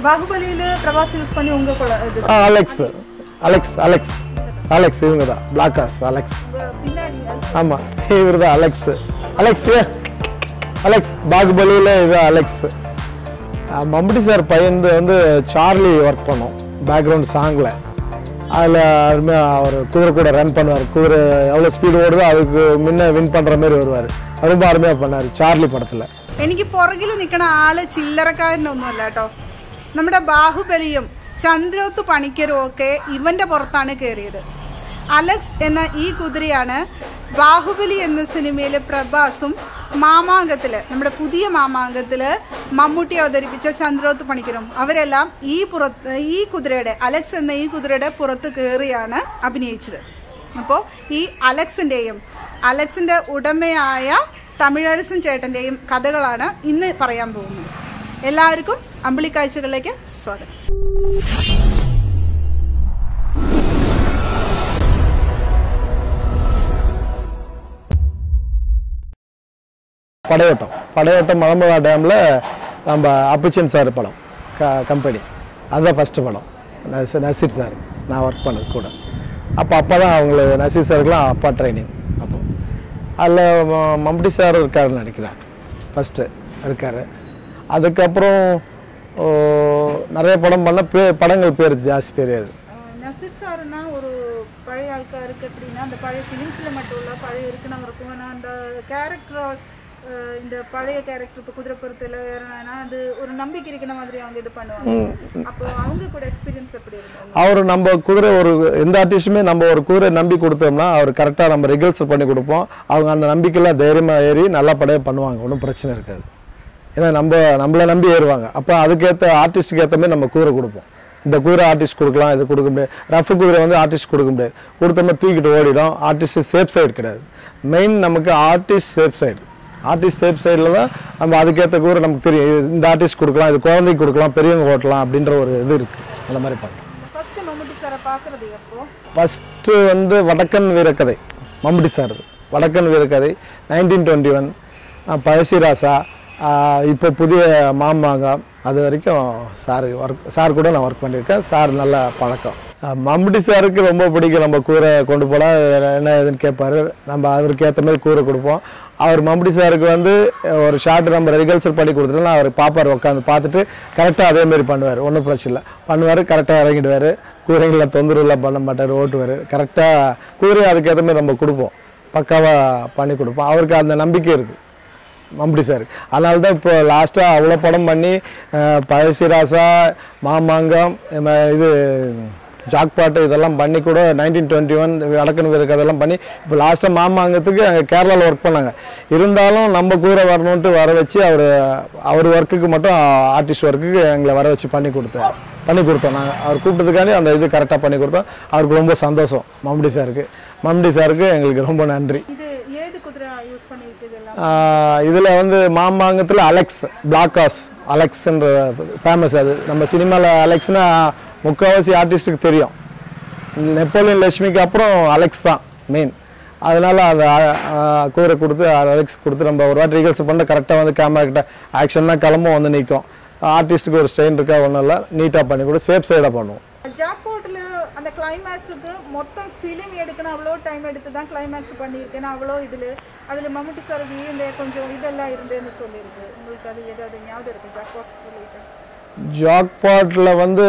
பாகுபலியில Prabhas use பண்ணி உங்க குல இது ஆ அலெக்ஸ் அலெக்ஸ் அலெக்ஸ் அலெக்ஸ் இவங்க தான் பிளாக்காஸ் அலெக்ஸ் பின்னாடி ஆமாம் இவர் தான் அலெக்ஸ் அலெக்ஸ் ஏ அலெக்ஸ் பாகுபலியில் இது அலெக்ஸ் மம்பட்டி சார் பையன் வந்து சார்லி ஒர்க் பண்ணோம் பேக்ரவுண்ட் சாங்கில் அதில் அருமையாக அவர் குதிரை கூட ரன் பண்ணுவார் குதிரை எவ்வளோ ஸ்பீடு ஓடுதோ அதுக்கு முன்ன வின் பண்ணுற மாதிரி வருவார் ரொம்ப அருமையாக பண்ணார் சார்லி படத்தில் എനിക്ക് പുറകിൽ നിൽക്കുന്ന ആള് ചില്ലറക്കാരനൊന്നുമല്ല കേട്ടോ നമ്മുടെ ബാഹുബലിയും ചന്ദ്രോത്ത് പണിക്കരും ഒക്കെ ഇവന്റെ പുറത്താണ് കയറിയത് അലക്സ് എന്ന ഈ കുതിരയാണ് ബാഹുബലി എന്ന സിനിമയിലെ പ്രഭാസും മാമാങ്കത്തില് നമ്മുടെ പുതിയ മാമാങ്കത്തില് മമ്മൂട്ടി അവതരിപ്പിച്ച ചന്ദ്രോത്ത് പണിക്കരും അവരെല്ലാം ഈ പുറത്ത് ഈ കുതിരയുടെ അലക്സ് എന്ന ഈ കുതിരയുടെ പുറത്ത് കയറിയാണ് അഭിനയിച്ചത് അപ്പോൾ ഈ അലക്സിൻ്റെയും അലക്സിൻ്റെ ഉടമയായ തമിഴരസൻ ചേട്ടൻ്റെയും കഥകളാണ് ഇന്ന് പറയാൻ പോകുന്നത് എല്ലാവർക്കും അമ്പിളിക്കാഴ്ചകളിലേക്ക് സ്വാഗതം படையோட்டம் படையோட்டம் மலம்புழா டேமில் நம்ம அப்பிச்சன் சார் படம் க கம்பெனி அதுதான் ஃபஸ்ட்டு படம் நஸ் நசீர் சார் நான் ஒர்க் பண்ணது கூட அப்போ அப்போ தான் அவங்களுக்கு நசீர் சாருக்குலாம் அப்பா ட்ரைனிங் அப்போ அதில் மம்முட்டி சார் இருக்காருன்னு நினைக்கிறேன் ஃபஸ்ட்டு இருக்கார் அதுக்கப்புறம் ஓ, நிறைய படம் பண்ண பே படங்கள் பேர் ஜாஸ்தி தெரியாது நசீர் சார்னா ஒரு பழைய ஆൾക്കാർക്ക് எப்படின்னா அந்த பழைய ஃபிலிம்ஸில் மட்டும் இல்லை பழைய இருக்கிறவருக்கும் ஆனால் அந்த கேரக்டர் இந்த பழைய கேரக்டர் இப்போ குதிரைப்புறத்தில் ஏறினா அது ஒரு நம்பிக்கை இருக்கிற மாதிரி அவங்க இது பண்ணுவாங்க அப்போ அவங்க கூட எக்ஸ்பீரியன்ஸ் எப்படி இருந்தாங்க அவர் நம்ம குதிரை ஒரு எந்த ஆர்டிஸ்ட்டுமே நம்ம ஒரு குதிரை நம்பி கொடுத்தோம்னா அவர் கரெக்டாக நம்ம ரிகல்ஸ் பண்ணி கொடுப்போம் அவங்க அந்த நம்பிக்கையில் தைரியமாக ஏறி நல்லா படையை பண்ணுவாங்க ஒன்றும் பிரச்சனை இருக்காது ஏன்னா நம்ம நம்மளை நம்பி ஏறுவாங்க அப்போ அதுக்கேற்ற ஆர்டிஸ்ட்டுக்கு ஏற்ற மாதிரி நம்ம குதிரை கொடுப்போம் இந்த குதிரை ஆர்டிஸ்ட் கொடுக்கலாம் இது கொடுக்க முடியாது ரஃப் குதிரை வந்து ஆர்டிஸ்ட் கொடுக்க முடியாது கொடுத்தோம்னா தூக்கிட்டு ஓடிடும் ஆர்டிஸ்ட் சேஃப் சைடு கிடையாது மெயின் நமக்கு artist safe side artist safe சைடில் தான் நம்ம அதுக்கேற்ற குதிரை நமக்கு தெரியும் இது இந்த ஆர்டிஸ்ட் கொடுக்கலாம் இது குழந்தைக்கு கொடுக்கலாம் பெரியவங்க ஓட்டலாம் அப்படின்ற ஒரு இது இருக்குது அந்த மாதிரி பண்ணுறோம் ஃபர்ஸ்ட் மம்முட்டி சாரை பார்க்குறது எப்போ ஃபஸ்ட்டு வந்து வடக்கன் வீரக்கதை மம்முட்டி சார் இது Vadakkan Veeragatha nineteen twenty one Pazhassiraja ஆஹ் இப்போ புதிய மாமாங்க அது வரைக்கும் சார் ஒர்க் சார் கூட நான் ஒர்க் பண்ணியிருக்கேன் சார் நல்ல பழக்கம் ஆஹ் மம்முட்டி சாருக்கு ரொம்ப பிடிக்கும் நம்ம கூரை கொண்டு போனால் என்ன ஏதுன்னு கேட்பாரு நம்ம அவருக்கு ஏற்ற மாதிரி கூரை கொடுப்போம் அவர் மம்முட்டி சாருக்கு வந்து ஒரு ஷார்ட் நம்ம ரிகல்சல் பண்ணி கொடுத்துட்டோம்னா அவர் பார்ப்பார் உட்காந்து பார்த்துட்டு கரெக்டாக அதே மாதிரி பண்ணுவார் ஒன்றும் பிரச்சனை இல்லை பண்ணுவார் கரெக்டாக இறங்கிடுவார் குதிரைகளை தொந்தரவுலாம் பண்ண மாட்டார் ஓட்டுவார் கரெக்டாக குதிரை அதுக்கேற்ற மாதிரி நம்ம கொடுப்போம் பக்காவாக பண்ணி கொடுப்போம் அவருக்கு அந்த நம்பிக்கை இருக்குது மம்படி சார் அதனால தான் இப்போ லாஸ்ட்டாக அவ்வளோ படம் பண்ணி அஹ், பழசிராசா மாமாங்கம் ம- இது ஜாக்பாட்டு இதெல்லாம் பண்ணி கூட நைன்டீன் டுவெண்ட்டி ஒன் வடக்கன் வீரருக்கு அதெல்லாம் பண்ணி இப்போ லாஸ்ட்டாக மாமாங்கத்துக்கு அங்கே கேரளாவில் ஒர்க் பண்ணாங்க இருந்தாலும் நம்ம கூரை வரணுன்ட்டு வர வச்சு அவர் அவர் ஒர்க்குக்கு மட்டும் ஆர்டிஸ்ட் ஒர்க்குக்கு எங்களை வர வச்சு பண்ணி கொடுத்தார் பண்ணி கொடுத்தோம் நாங்கள் அவர் கூப்பிட்டதுக்காண்டி அந்த இது கரெக்டாக பண்ணி கொடுத்தோம் அவருக்கு ரொம்ப சந்தோஷம் மம்முடி சாருக்கு மம்முடி சாருக்கு எங்களுக்கு ரொம்ப நன்றி இது ஏது குதிரை யூஸ் பண்ணியிருக்குது எல்லாம் இதில் வந்து மாமாங்கத்தில் அலெக்ஸ் பிளாக்காஸ் அலெக்ஸ்ன்ற ஃபேமஸ் அது நம்ம சினிமாவில் அலெக்ஸ்னா முக்கால்வாசி ஆர்டிஸ்ட்டுக்கு தெரியும் நெப்போலியன் லட்சுமிக்கு அப்புறம் அலெக்ஸ் தான் மெயின் அதனால அந்த ஆ, குதிரை கொடுத்து அலெக்ஸ் கொடுத்து நம்ம ஒரு வாட்டி ரிகல்ஸ் பண்ண கரெக்டாக வந்து கேமரா கிட்ட ஆக்ஷன்னா கிளம்பும் வந்து நிற்கும் ஆர்டிஸ்ட்டுக்கு ஒரு ஸ்ட்ரெயின் இருக்கா ஒன்றும் இல்லை நீட்டாக பண்ணி கூட சேஃப் சைடாக பண்ணுவோம் ஜாக்பாட்ல அந்த கிளைமேக்ஸுக்கு மொத்தம் ஃபிலிம் எடுக்கணும் அவ்வளோ டைம் எடுத்து தான் கிளைமேக்ஸ் பண்ணியிருக்கேன் அவ்வளோ இதில் அதில் மம்முட்டி சார் இந்த கொஞ்சம் இதெல்லாம் இருந்தேன்னு சொல்லியிருக்கு உங்களுக்கு அது ஏதாவது ஞாபகம் இருக்கு ஜாக்பாட் சொல்லிட்டு ஜாக்பாட்டில் வந்து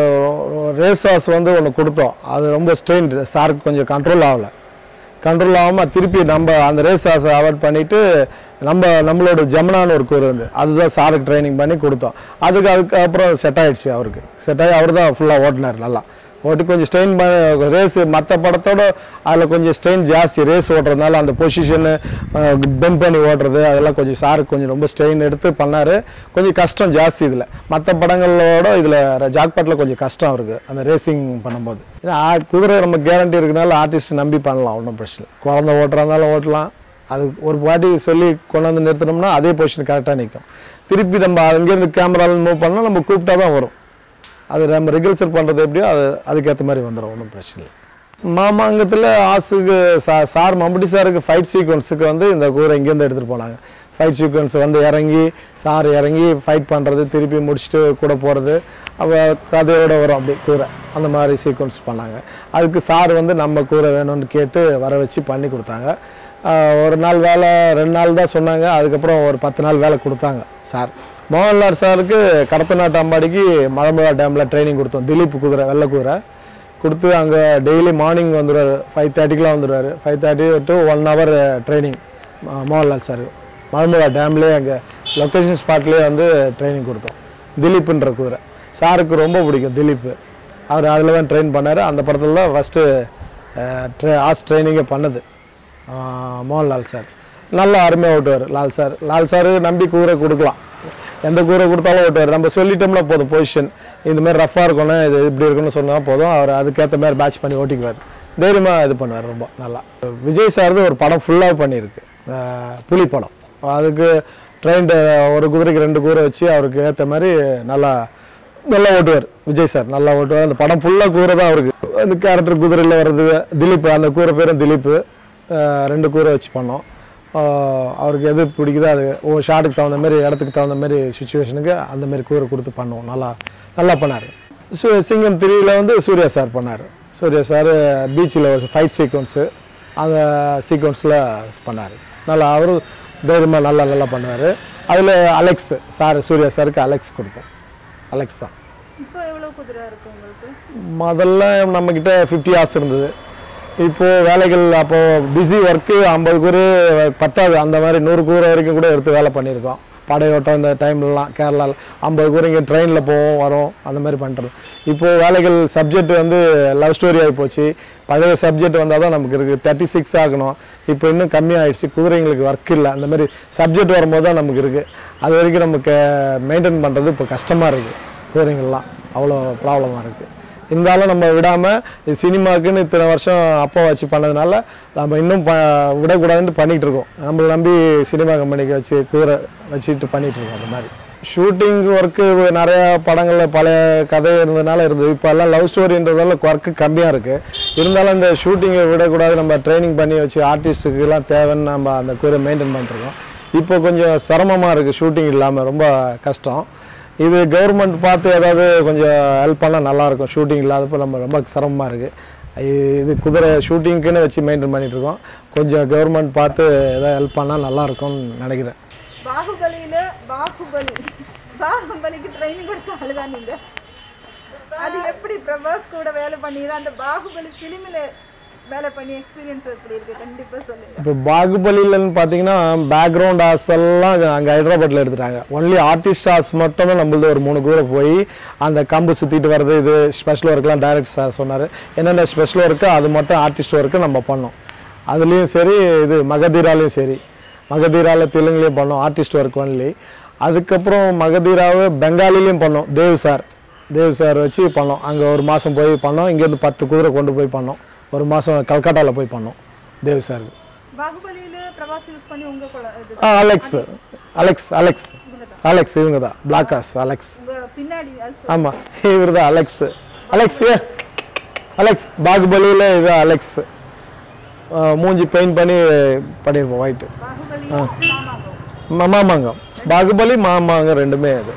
ரேஸ் ஹார்ஸ் வந்து ஒன்று கொடுத்தோம் அது ரொம்ப ஸ்ட்ரெயின் சாருக்கு கொஞ்சம் கண்ட்ரோல் ஆகலை கண்ட்ரோல் ஆகாமல் திருப்பி நம்ம அந்த ரேஸ் ஹார்ஸை அவாய்ட் பண்ணிவிட்டு நம்ம நம்மளோட ஜமுனான்னு ஒரு கூறு வந்து அதுதான் சாருக்கு ட்ரைனிங் பண்ணி கொடுத்தோம் அதுக்கு அதுக்கப்புறம் செட் ஆயிடுச்சு அவருக்கு செட் ஆகி அவர் தான் ஃபுல்லாக ஓட்டினார் நல்லா ஓட்டி கொஞ்சம் ஸ்ட்ரெயின் ரேஸ் மற்ற படத்தோட அதில் கொஞ்சம் ஸ்ட்ரெயின் ஜாஸ்தி ரேஸ் ஓட்டுறதுனால அந்த பொசிஷனு பெண்ட் பண்ணி ஓட்டுறது அதெல்லாம் கொஞ்சம் சாருக்கு கொஞ்சம் ரொம்ப ஸ்ட்ரெயின் எடுத்து பண்ணார் கொஞ்சம் கஷ்டம் ஜாஸ்தி இதில் மற்ற படங்களோட இதில் ஜாக்பாட்டில் கொஞ்சம் கஷ்டம் இருக்குது அந்த ரேசிங் பண்ணும்போது ஏன்னா ஆ- குதிரை நம்ம கேரண்டி இருக்கனால ஆர்டிஸ்ட் நம்பி பண்ணலாம் ஒன்றும் பிரச்சனை இல்லை. குழந்தை ஓட்டுறதுனால ஓட்டலாம் அது ஒரு வாட்டி சொல்லி கொண்டு வந்து நிறுத்தினோம்னா அதே பொசிஷன் கரெக்டாக நிற்கும் திருப்பி நம்ம அங்கேருந்து கேமராவில் மூவ் பண்ணால் நம்ம கூப்பிட்டா தான் வரும் அது நம்ம ரிகல்சல் பண்ணுறது எப்படியோ அது அதுக்கேற்ற மாதிரி வந்துடும் ஒன்றும் பிரச்சனை இல்லை மாமாங்கத்தில் ஆசுக்கு சா சார் மம்பட்டி சாருக்கு ஃபைட் சீக்வன்ஸுக்கு வந்து இந்த குதிரை இங்கேருந்து எடுத்துகிட்டு போனாங்க ஃபைட் சீக்வன்ஸ் வந்து இறங்கி சார் இறங்கி ஃபைட் பண்ணுறது திருப்பி முடிச்சுட்டு கூட போகிறது அவ கதையோட வரும் அப்படி கூரை அந்த மாதிரி சீக்வன்ஸ் பண்ணாங்க அதுக்கு சார் வந்து நம்ம கூரை வேணும்னு கேட்டு வர வச்சு பண்ணி கொடுத்தாங்க ஆஹ் ஒரு நாள் வேலை ரெண்டு நாள் தான் சொன்னாங்க அதுக்கப்புறம் ஒரு பத்து நாள் வேலை கொடுத்தாங்க சார் மோகன்லால் சாருக்கு கடத்தநாட்டு அம்பாடிக்கு மலம்புழா டேமில் ட்ரைனிங் கொடுத்தோம் திலீப் குதிரை வெள்ளை குதிரை கொடுத்து அங்கே டெய்லி மார்னிங் வந்துடுவார் ஃபைவ் தேர்ட்டிக்கெலாம் வந்துடுவார் five thirty to one hour training Mohanlal sir Malampuzha டேம்லேயே அங்கே லொக்கேஷன் ஸ்பாட்லேயே வந்து ட்ரைனிங் கொடுத்தோம் திலீப்புன்ற குதிரை சாருக்கு ரொம்ப பிடிக்கும் திலீப் அவர் அதில் தான் ட்ரெயின் பண்ணார் அந்த படத்தில் தான் ஃபஸ்ட்டு ட்ரை ஆஸ் ட்ரைனிங்கே பண்ணது ஆஹ் மோகன்லால் சார் நல்லா அருமையாக ஓட்டுவார் லால் சார் லால் சார் நம்பி கூரை கொடுக்கலாம் எந்த கூரை கொடுத்தாலும் ஓட்டுவார் நம்ம சொல்லிட்டோம்னா போதும் பொசிஷன் இந்த மாதிரி ரஃப்பாக இருக்கணும் இது இப்படி இருக்கணும்னு சொன்னால் போதும் அவர் அதுக்கேற்ற மாதிரி பேட்ச் பண்ணி ஓட்டிக்குவார் தைரியமாக இது பண்ணுவார் ரொம்ப நல்லா விஜய் சார்து ஒரு படம் ஃபுல்லாக பண்ணியிருக்கு ஆஹ் புலி படம் அதுக்கு ட்ரெயின்டு ஒரு குதிரைக்கு ரெண்டு கூரை வச்சு அவருக்கு ஏற்ற மாதிரி நல்லா நல்லா ஓட்டுவார் விஜய் சார் நல்லா ஓட்டுவார் அந்த படம் ஃபுல்லாக கூரை தான் அவருக்கு அந்த கேரக்டர் குதிரையில் வர்றது திலீப் அந்த கூரை பேரும் திலீப் அஹ் ரெண்டு கூரை வச்சு பண்ணோம் அஹ் அவருக்கு எது பிடிக்குதோ அது ஒவ்வொரு ஷாட்டுக்கு தகுந்த மாதிரி இடத்துக்கு தகுந்த மாதிரி சுச்சுவேஷனுக்கு அந்த மாதிரி கூரை கொடுத்து பண்ணுவோம் நல்லா நல்லா பண்ணார் சு சிங்கம் த்ரீயில் வந்து சூர்யா சார் பண்ணார் சூர்யா சார் பீச்சில் ஒரு ஃபைட் சீக்வன்ஸு அந்த சீக்வன்ஸில் பண்ணார் நல்லா அவரும் தைரியமாக நல்லா நல்லா பண்ணுவார் அதில் அலெக்ஸ் சார் சூர்யா சாருக்கு அலெக்ஸ் கொடுத்தோம் அலெக்ஸ் தான் இப்போ எவ்வளோ குதிரை இருக்கு உங்களுக்கு முதல்ல நம்மக்கிட்ட ஃபிஃப்டி ஹார்ஸ் இருந்தது இப்போது வேலைகள் அப்போது பிஸி ஒர்க்கு ஐம்பது கூறு பத்தாது அந்த மாதிரி நூறு கூறு வரைக்கும் கூட எடுத்து வேலை பண்ணியிருக்கோம் படையோட்டம் இந்த டைம்லலாம் கேரளாவில் ஐம்பது கூறு இங்கே ட்ரெயினில் போவோம் வரோம் அந்த மாதிரி பண்ணுறது இப்போது வேலைகள் சப்ஜெக்ட் வந்து லவ் ஸ்டோரி ஆகி போச்சு பழைய சப்ஜெக்ட் வந்தால் தான் நமக்கு இருக்குது தேர்ட்டி சிக்ஸ் ஆகணும் இப்போ இன்னும் கம்மியாயிடுச்சு குதிரைங்களுக்கு ஒர்க் இல்லை அந்த மாதிரி சப்ஜெக்ட் வரும்போது தான் நமக்கு இருக்குது அது வரைக்கும் நமக்கு மெயின்டைன் பண்ணுறது இப்போ கஷ்டமாக இருக்குது குதிரைங்கள்லாம் அவ்வளோ ப்ராப்ளமாக இருக்குது இருந்தாலும் நம்ம விடாமல் இது சினிமாக்குன்னு இத்தனை வருஷம் அப்பா வச்சு பண்ணதுனால நம்ம இன்னும் ப விடக்கூடாதுன்னு பண்ணிகிட்டு இருக்கோம் நம்மளை நம்பி சினிமா கம்பெனிக்கு வச்சு குதிரை வச்சுட்டு பண்ணிகிட்டு இருக்கோம் அந்த மாதிரி ஷூட்டிங் ஒர்க்கு நிறைய படங்களில் பழைய கதை இருந்ததுனால இருந்தது இப்போ எல்லாம் லவ் ஸ்டோரின்றதால ஒர்க்கு கம்மியாக இருக்குது இருந்தாலும் இந்த ஷூட்டிங்கை விடக்கூடாது நம்ம ட்ரைனிங் பண்ணி வச்சு ஆர்டிஸ்ட்டுக்கெல்லாம் தேவைன்னு நம்ம அந்த குதிரை மெயின்டைன் பண்ணிருக்கோம் இப்போ கொஞ்சம் சிரமமாக இருக்குது ஷூட்டிங் இல்லாமல் ரொம்ப கஷ்டம் இது கவர்மெண்ட் பார்த்து ஏதாவது கொஞ்சம் ஹெல்ப் பண்ணால் நல்லாயிருக்கும் ஷூட்டிங் இல்லாதப்போ நம்ம ரொம்ப சிரமமாக இருக்குது இது குதிரை ஷூட்டிங்க்குன்னு வச்சு மெயின்டைன் பண்ணிட்டு இருக்கோம் கொஞ்சம் கவர்மெண்ட் பார்த்து ஏதாவது ஹெல்ப் பண்ணால் நல்லாயிருக்கும்னு நினைக்கிறேன் பாகுபலியில பாகுபலி பாகுபலிக்கு ட்ரைனிங் கொடுத்த ஆளுதான் நீங்க அது எப்படி பிரபாஸ் கூட வேலை பண்ணி அந்த பாகுபலி ஃபிலிமில் வேலை பண்ணி எக்ஸ்பீரியன்ஸ் எப்படி இருக்கு கண்டிப்பா சொல்லுங்க இப்போ பாகுபலிலன்னு பார்த்தீங்கன்னா பேக்ரவுண்ட் ஆர்ஸ் எல்லாம் அங்கே ஹைதராபாத்தில் எடுத்துட்டாங்க ஒன்லி ஆர்டிஸ்ட் ஆர்ஸ் மட்டும் தான் நம்மளது ஒரு மூணு கூரை போய் அந்த கம்பு சுற்றிட்டு வர்றது இது ஸ்பெஷல் ஒர்க்லாம் டைரக்ட் சார் சொன்னார் என்னென்ன ஸ்பெஷல் ஒர்க்கோ அது மட்டும் ஆர்டிஸ்ட் ஒர்க்கு நம்ம பண்ணோம் அதுலேயும் சரி இது மகதீராலையும் சரி மகதீராவில் தெலுங்குலேயும் பண்ணோம் ஆர்டிஸ்ட் ஒர்க் ஒன்லி அதுக்கப்புறம் மகதீராவை பெங்காலிலையும் பண்ணோம் தேவ் சார் தேவ் சார் வச்சு பண்ணோம் அங்கே ஒரு மாதம் போய் பண்ணோம் இங்கேருந்து பத்து குதிரை கொண்டு போய் பண்ணோம் ஒரு மாதம் கல்கட்டாவில் போய் பண்ணோம் தேவ் சார் பாகுபலியில பிரபாஸ் யூஸ் பண்ணி உங்க குல- இது ஆ அலெக்ஸ் அலெக்ஸ் அலெக்ஸ் அலெக்ஸ் இவங்க தான் பிளாக்காஸ் அலெக்ஸ் உங்க பின்னாடி அது ஆமாம் இவர் தான் அலெக்ஸ் அலெக்ஸ் ஏ அலெக்ஸ் பாகுபலியில் இது அலெக்ஸ் ஆ, மூஞ்சி பெயிண்ட் பண்ணி பண்ணியிருப்போம் ஒயிட்டு பாகுபலி மாமாங்கம் மாமாங்கம் பாகுபலி மாமாங்கம் ரெண்டுமே அது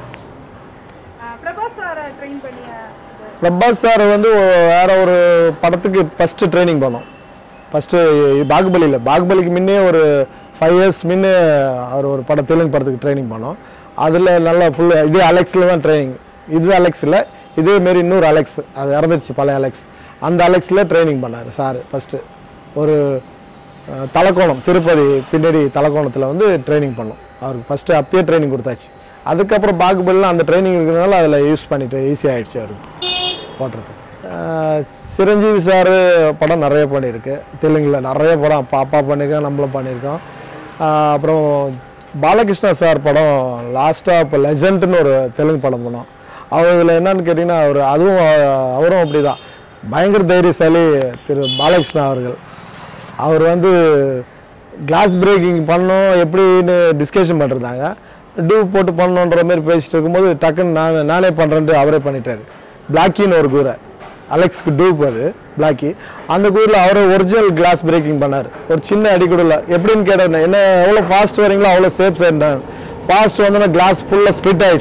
பிரபாஸ் சாரை ட்ரெயின் பண்ணிய இது பிரபாஸ் சார் வந்து ஒ- வேற ஒரு படத்துக்கு ஃபஸ்ட்டு ட்ரைனிங் பண்ணோம் ஃபஸ்ட்டு பாகுபலியில் பாகுபலிக்கு முன்னே ஒரு ஃபைவ் இயர்ஸ் முன்னே அவர் ஒரு படம் தெலுங்கு படத்துக்கு ட்ரைனிங் பண்ணோம் அதில் நல்லா ஃபுல் இதே அலெக்ஸில் தான் ட்ரைனிங் இது அலெக்ஸில் இதே மாரி இன்னொரு அலெக்ஸ் அது இறந்துருச்சு பழைய அலெக்ஸ் அந்த அலெக்ஸில் ட்ரைனிங் பண்ணார் சார் ஃபஸ்ட்டு ஒரு அஹ், தலக்கோணம் திருப்பதி பின்னாடி தலக்கோணத்தில் வந்து ட்ரைனிங் பண்ணோம் அவருக்கு ஃபஸ்ட்டு அப்பயே ட்ரைனிங் கொடுத்தாச்சு அதுக்கப்புறம் பாகுபலியில் அந்த ட்ரைனிங் இருக்கிறதுனால அதில் யூஸ் பண்ணிட்டு ஈஸி ஆயிடுச்சு அவருக்கு ஓட்டுறது அஹ், சிரஞ்சீவி சார் படம் நிறைய பண்ணியிருக்கு தெலுங்கில் நிறைய படம் அப்பா அப்பா பண்ணியிருக்கோம் நம்மளும் பண்ணியிருக்கோம் அஹ், அப்புறம் பாலகிருஷ்ணா சார் படம் லாஸ்ட்டாக இப்போ லெஜண்ட்னு ஒரு தெலுங்கு படம் பண்ணோம் அவர் இதில் என்னன்னு கேட்டிங்கன்னா அவர் அதுவும் அஹ், அவரும் அப்படி தான் பயங்கர தைரியசாலி திரு பாலகிருஷ்ணா அவர்கள் அவர் வந்து கிளாஸ் பிரேக்கிங் பண்ணோம் எப்படின்னு டிஸ்கஷன் பண்ணிருந்தாங்க டூ போட்டு பண்ணணுன்ற மாதிரி பேசிட்டு இருக்கும்போது டக்குன்னு நான் நானே பண்ணுறேன்ட்டு அவரே பண்ணிட்டாரு பிளாக்கின்னு ஒரு கூரை அலெக்ஸ்க்கு டூப் அது பிளாக்கி அந்த கூரில் அவரே ஒரிஜினல் கிளாஸ் பிரேக்கிங் பண்ணார் ஒரு சின்ன அடி கூட இல்லை எப்படின்னு கேட்டேன் என்ன எவ்வளோ ஃபாஸ்ட் வரீங்களோ அவ்வளோ சேஃப் சார் ஃபாஸ்ட் வந்தோன்னா கிளாஸ் ஃபுல்லாக ஸ்பிட் ஆயிடுச்சு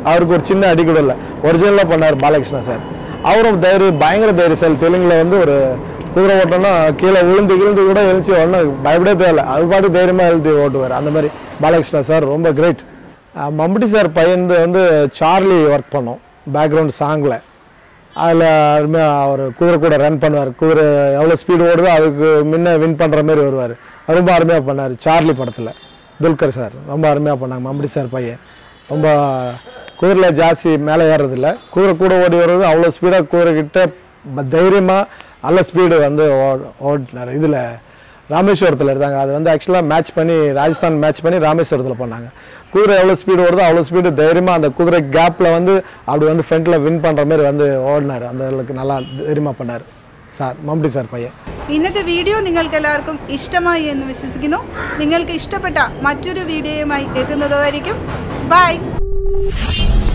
அவருக்கு ஒரு சின்ன அடி கூட இல்லை ஒரிஜினலாக பண்ணார் பாலகிருஷ்ணா சார் அவரும் தைரியம் பயங்கர தைரியசாலி தெலுங்கில் வந்து ஒரு குதிரை ஓட்டம்னா கீழே விழுந்து விழுந்து கூட எழுச்சி ஒன்றும் பயப்படவே தேவையில்ல அது பாட்டு தைரியமாக எழுதி ஓட்டுவார் அந்த மாதிரி பாலகிருஷ்ணா சார் ரொம்ப கிரேட் மம்பட்டி சார் பையன் வந்து சார்லி ஒர்க் பண்ணோம் பேக்ரவுண்ட் சாங்கில் அதில் அருமையாக அவர் குதிரை கூட ரன் பண்ணுவார் குதிரை எவ்வளோ ஸ்பீடு ஓடுதோ அதுக்கு முன்ன வின் பண்ணுற மாதிரி வருவார் ரொம்ப அருமையாக பண்ணார் சார்லி படத்தில் துல்கர் சார் ரொம்ப அருமையாக பண்ணாங்க மம்படி சார் பையன் ரொம்ப குதிரையில் ஜாஸ்தி மேலே ஏறுறதில்ல குதிரை கூட ஓடி வர்றது அவ்வளோ ஸ்பீடாக குதிரை கிட்ட ப- தைரியமா நல்ல ஸ்பீடு வந்து ஓ- ஓட்டினார் இதில் ராமேஸ்வரத்தில் இருந்தாங்க அது வந்து ஆக்சுவலாக மேட்ச் பண்ணி ராஜஸ்தான் மேட்ச் பண்ணி ராமேஸ்வரத்தில் பண்ணாங்க குதிரை எவ்வளோ ஸ்பீடு ஓடுதோ அவ்வளோ ஸ்பீடு தைரியமாக அந்த குதிரை கேப்பில் வந்து அப்படி வந்து ஃப்ரண்ட்டில் வின் பண்ணுற மாதிரி வந்து ஓடினார் அந்த அளவுக்கு நல்லா தைரியமாக பண்ணார் സാർ മമ്മൂട്ടി സാർ പയ്യൻ ഇന്നത്തെ വീഡിയോ നിങ്ങൾക്ക് എല്ലാവർക്കും ഇഷ്ടമായി എന്ന് വിശ്വസിക്കുന്നു നിങ്ങൾക്ക് ഇഷ്ടപ്പെട്ട മറ്റൊരു വീഡിയോയുമായി എത്തുന്നതായിരിക്കും ബൈ